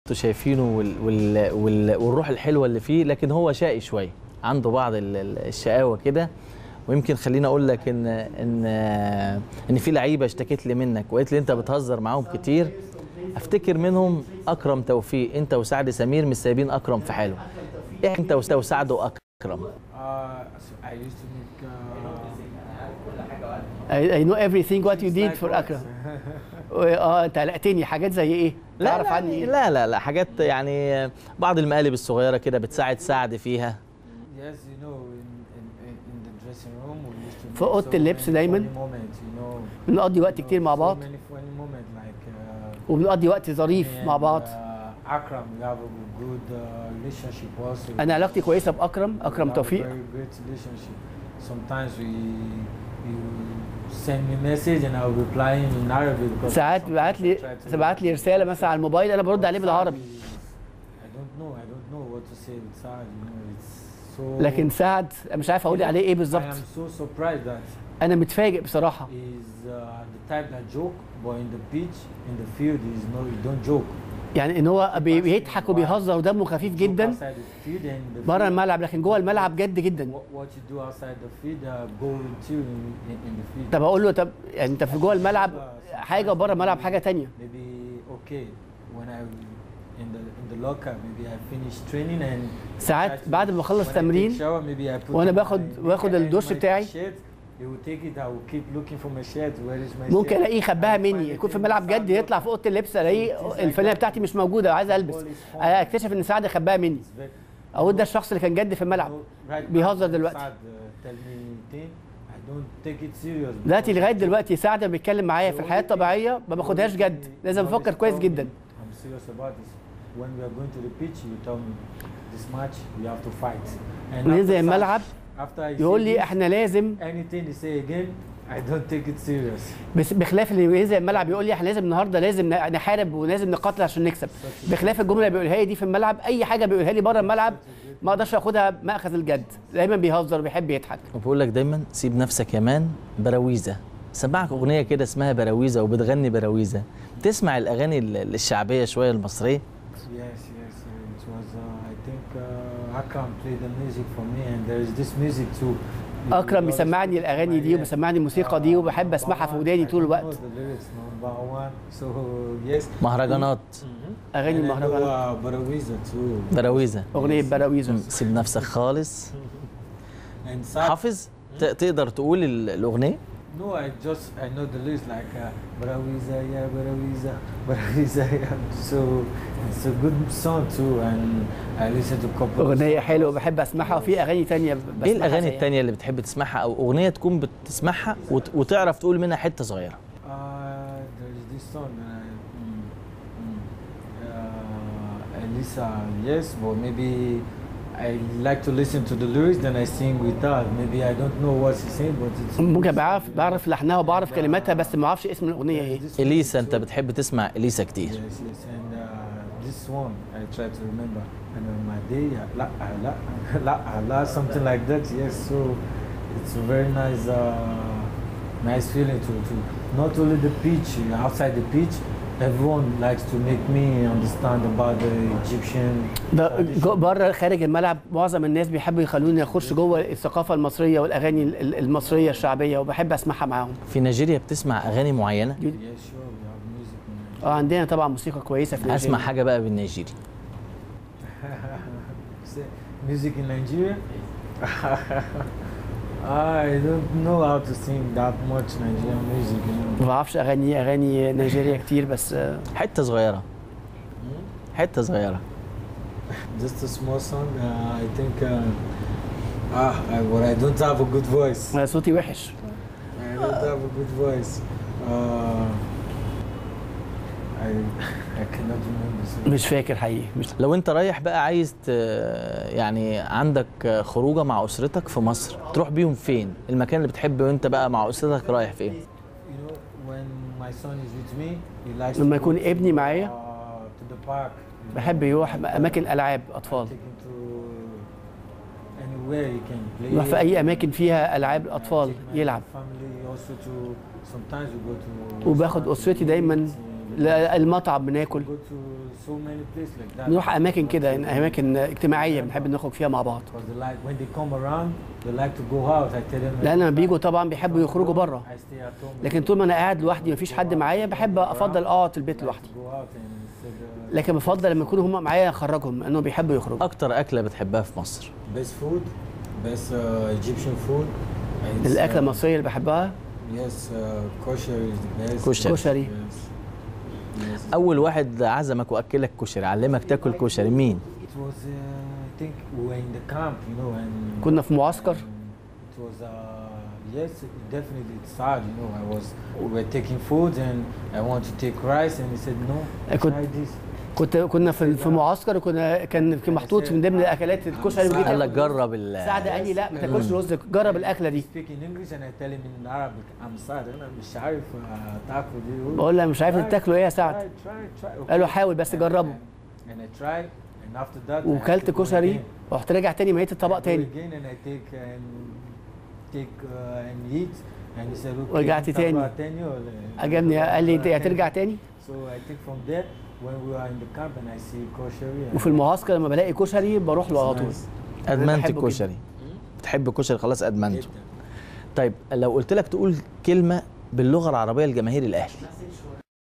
انتوا شايفينه وال... وال... وال... والروح الحلوه اللي فيه لكن هو شقي شويه عنده بعض ال- ال- الشقاوه كده ويمكن خليني اقول لك ان ان ان في لعيبه اشتكت لي منك وقالت لي انت بتهزر معاهم كتير افتكر منهم اكرم توفيق انت وسعد سمير مش سايبين اكرم في حاله ايه انت وس- وسعد واكرم Uh, so I used to make. Uh, I, I know everything what you did for Akram. اه انت قلقتني حاجات زي ايه؟ لا تعرف لا, عني ايه؟ لا لا لا حاجات يعني بعض المقالب الصغيره كده بتساعد سعد فيها yes, you know, in, in, in, in the dressing room, we used to في make أوضة so اللبس many دايماً. funny moments, you know. بنقضي وقت You كتير know, مع so بعض many funny moments, like, uh, وبنقضي وقت ظريف me مع and, بعض Uh, Akram, we have a good uh, relationship also. انا علاقتي كويسه باكرم We اكرم have a توفيق Very great relationship. Sometimes we you send me message and I'll reply him in Arabic because ساعات sometimes بيبعت I لي try to- تبعت لي رساله مثلا على الموبايل انا برد عليه بالعربي I don't know. I don't know what to say with Saad. You know, it's so. لكن سعد أنا مش عارف اقول عليه ايه I بالظبط am so surprised that انا متفاجئ بصراحه he's uh, the type that joke, but in the pitch, in the field, he's no, he don't joke. يعني ان هو بي- بيضحك وبيهزر ودمه خفيف Joke جدا outside the field and the بره field, الملعب لكن جوه الملعب جد جدا What, what you do outside the field, uh, go into in, in, in the field. طب اقول له طب يعني انت في جوه الملعب حاجه وبره الملعب حاجه تانية Maybe okay when I in the in the locker, maybe I finish training and ساعات try to- بعد ما بخلص when I take تمرين shower, maybe I put وأنا on باخد- my- باخد maybe I الدش my بتاعي. shirt, He will take it. I will keep looking for my shirt. Where is my ممكن shirt? الاقيه يخباها I مني find يكون it في in الملعب the جد sand. يطلع في اوضه اللبس الاقيه الفانيله بتاعتي مش موجوده عايز البس اكتشف ان سعد خباها مني It's very- اقول ده الشخص اللي كان جد في الملعب No, right بيهزر now, دلوقتي. Saad, uh, tell me thing. I don't take it serious. دلوقتي because لغايه دلوقتي سعد لما بيتكلم معايا في الحياه الطبيعيه ما باخدهاش جد لازم افكر كويس جدا I'm serious about this. When we are going to the pitch, you tell me this match we have to fight. And ننزل after الملعب such- after I يقول say لي this, احنا لازم anything you say again, I don't take it serious. بس بخلاف اللي ينزل الملعب يقول لي احنا لازم النهارده لازم نحارب ولازم نقاتل عشان نكسب بخلاف الجمله اللي بيقولها لي دي في الملعب اي حاجه بيقولها لي بره الملعب ما اقدرش اخدها ماخذ الجد دايما بيهزر وبيحب يضحك وبقول لك دايما سيب نفسك يا مان براويزه سمعك اغنيه كده اسمها براويزه وبتغني براويزه تسمع الاغاني ال- الشعبيه شويه المصريه Yes, yes, uh, it was. Uh, I think uh, Akram played the music for me, and there is this music too. You اكرم always بيسمعني put it in الاغاني my دي ear. وبيسمعني الموسيقى دي وبحب اسمعها في وداني طول I don't الوقت know the lyrics number one, so yes. مهرجانات اغاني And I know, المهرجانات uh, Barawiza too. براويزه اغنيه براويزه مم، سيب نفسك خالص And Saad, حافظ ت- تقدر تقول ال- الاغنيه no, I just I know the lyrics like uh, Barawiza, yeah, Barawiza, Barawiza, yeah. So it's a good song too, and I listen to a couple. of اغنيه songs. حلوه وبحب اسمعها وفي اغاني تانية بسمعها ايه الاغاني زيها. التانية اللي بتحب تسمعها او اغنيه تكون بتسمعها وت- وتعرف تقول منها حته صغيره Uh, there's this song that I, mm, mm, uh, Elisa, yes, but maybe I like to listen to the lyrics, then I sing with her. Maybe I don't know what she's saying, but it's. ممكن بعرف بعرف لحنها وبعرف كلماتها بس ما اعرفش اسم الاغنيه ايه This one اليسا too. انت بتحب تسمع اليسا كتير Yes, yes, and uh, this one I try to remember. And on my day, la la la la something like that. Yes, so it's a very nice, uh, nice feeling to to not only the pitch, outside the pitch. Everyone likes to make me understand about the Egyptian. ده tradition. جو- بره خارج الملعب معظم الناس بيحبوا يخلوني اخش جوه الثقافه المصريه والاغاني ال- ال- المصريه الشعبيه وبحب اسمعها معاهم في نيجيريا بتسمع اغاني معينه Yes, sure, we have music. in اه عندنا طبعا موسيقى كويسه في اسمع نيجيريا. حاجه بقى بالنيجيري Say, music in Nigeria? I don't know how to sing that much Nigerian music, you know. ما بعرفش اغاني اغاني نيجيريا كتير بس آه، حته صغيره حته صغيره Just a small song. Uh, I think. Uh, ah, I, but I don't have a good voice. أنا صوتي وحش I don't have a good voice. Uh, I I cannot remember. So. مش فاكر حقيقي مش لو انت رايح بقى عايز ت... يعني عندك خروجه مع اسرتك في مصر تروح بيهم فين المكان اللي بتحب وانت بقى مع اسرتك رايح فين You know, when my son is with me, he likes لما to يكون go to, ابني معايا، uh, to the park. you بحب know. يروح اماكن العاب اطفال Take him to anywhere he can play. يروح في اي اماكن فيها العاب I الاطفال take my يلعب family also to sometimes we go to وباخد أسرتي دايماً لا، المطعم بناكل go to so many places like that. بنروح اماكن كده اماكن اجتماعيه بنحب نخرج فيها مع بعض Because they like when they come around, they like to go out. I tell them. لان لما بيجوا طبعا بيحبوا يخرجوا بره I stay at home. لكن طول ما انا قاعد لوحدي مفيش حد معايا بحب افضل اقعد في البيت I like لوحدي to go out and instead, uh, لكن بفضل لما يكونوا هم معايا اخرجهم لانهم بيحبوا يخرجوا اكتر اكله بتحبها في مصر best food, best uh, Egyptian food. It's, الاكله uh, المصريه اللي بحبها Yes, uh, kosher is the best. كشري. كشري Yes. Yes. اول واحد عزمك واكلك كشري علمك تاكل كشري مين It was, uh, I think, we were in the camp, you know, and كنا في معسكر it was, uh, yes, definitely it's hard, you know. I was, we were taking food and I wanted to take rice, and he said, no, I could- try this. كنت كنا في في معسكر وكنا كان كان محطوط من ضمن الاكلات الكشري وجيت قال لك آكل. جرب ال سعد قال لي لا ما تاكلش رز جرب الاكله دي Speak in English and I tell him in Arabic, I'm sad, أنا مش عارف uh, تاكل دي. بقول له مش عارف انت تاكله ايه يا سعد Try, try, try. قال له Okay. حاول بس جربه And I tried, and after that, I had وكلت to go كشري again. رحت راجع تاني ميت الطبق I go تاني again and I take and take uh, and eat and he said okay ورجعت أنت تاني. بقى تاني ولا عجبني قال لي انت هترجع تاني so I take from there when we are in the camp and I see kosher and وفي المعسكر لما بلاقي كشري بروح له على طول nice. ادمنت بحبه جدا. الكشري بتحب الكشري خلاص ادمنته جدا. طيب لو قلت لك تقول كلمه باللغه العربيه لجماهير الاهلي